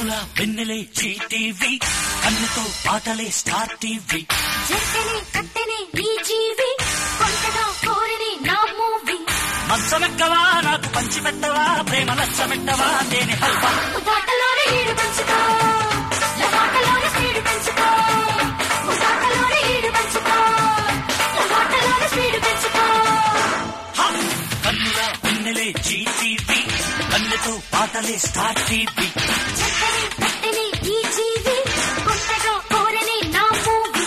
కన్నుల వెన్నెలే టీవీ కన్నుతో పాటలే స్టార్ టీవీ జంటనే కట్టెనే ఈ జీవి కొంటగా కోరిని నా మూవీ మంచమెక్కవా నాకు పంచి పెట్టవా ప్రేమ లచ్చమెట్టవా దేని హల్వా ఉదాటలోనే ఈడు పెంచుకో లవాటలోనే స్పీడ్ పెంచుకో ఉదాటలోనే ఈడు పెంచుకో లవాటలోనే స్పీడ్ పెంచుకో హ! కన్నుల వెన్నెలే టీవీ కన్నుతో పాటలే స్టార్ టీవీ జంటనే కట్టెనే ఈ జీవి కొంటగా కోరిని నా మూవీ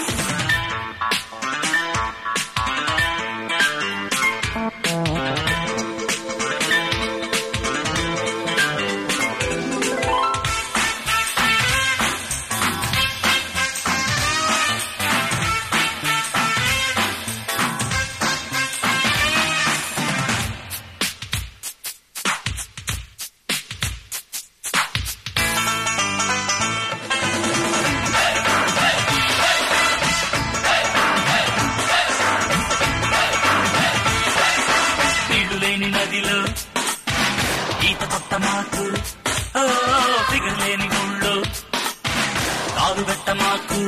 నీళ్లు లేని నదిలో ఈత కొత్త మాకు ఓ ఫిగర్ లేని గుళ్ళు కాలు పెట్ట మాకు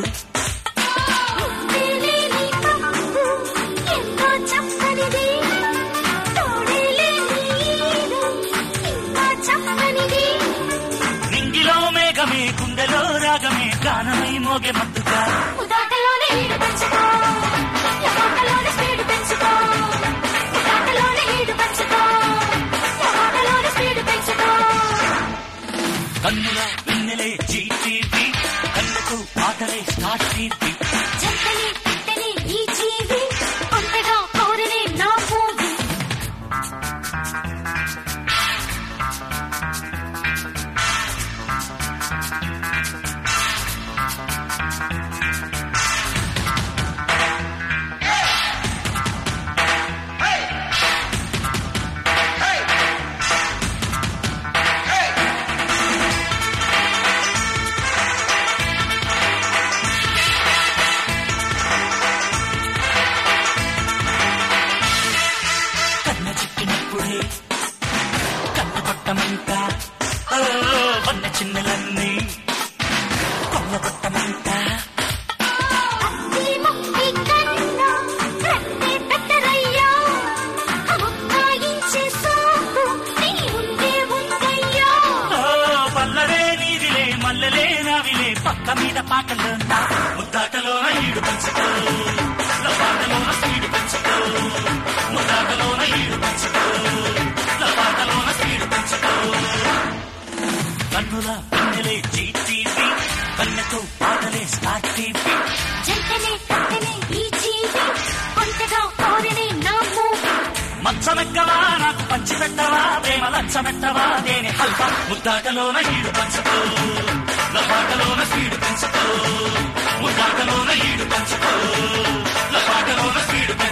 తెలియని తప్పు ఎంతో చెప్పనిది తోడేలేని ఈడు ఇంకా చెప్పనిది నింగిలో మేఘమే గుండెలో రాగమే గానమై మోగే మత్తుగా ఉదాటలోనే ఈడు పెంచుకో లవాటలోనే స్పీడ్ పెంచుకో ఉదాటలోనే ఈడు పెంచుకో లవాటలోనే స్పీడ్ పెంచుకో కన్నుల వెన్నెలే జీటీవీ కన్నుకు పాటలే స్టార్ట్ టీవీ జంటని పుట్టని ఈ జీవి కొంతగా కోరిని నా మూవీ కన్న చిక్కినప్పుడే కన్న పట్టమంట ఓ వన్న చిన్నలన్నీ కొల్ల పట్టమంట అత్తి ముక్తి కన్నా రత్తే పెట్టరయ్యా అముక్తాయించే సోకు నీ ఉండే ఉందయ్యా ఓ పల్లవే నీదిలే మల్లెలే నావిలే పక్క మీద పాటలో నా ముద్దాటలోన ఈడు పంచుకో లపాటలోన స్పీడ్ పెంచుకో ముద్దాటలోన ఈడు పంచుకో లపాటలోన స్పీడ్ పెంచుకో కన్నుల పిన్నెలే జీటీవీ కన్నెతో పాటలే స్టార్ట్ టీవీ జంటనే కట్టనే ఈ జీవి కొంతగా కోరిని నా మూవీ మచ్చమెక్కవా నాకు పంచి పెట్టవా ప్రేమ లచ్చమెట్టవా దేని హల్వా ముద్దాటలోన ఈడు పంచుకో లపాటలోన స్పీడ్ పెంచుకో ముద్దాటలోన ఈడు పంచుకో లపాటలోన స్పీడ్ పెంచుకో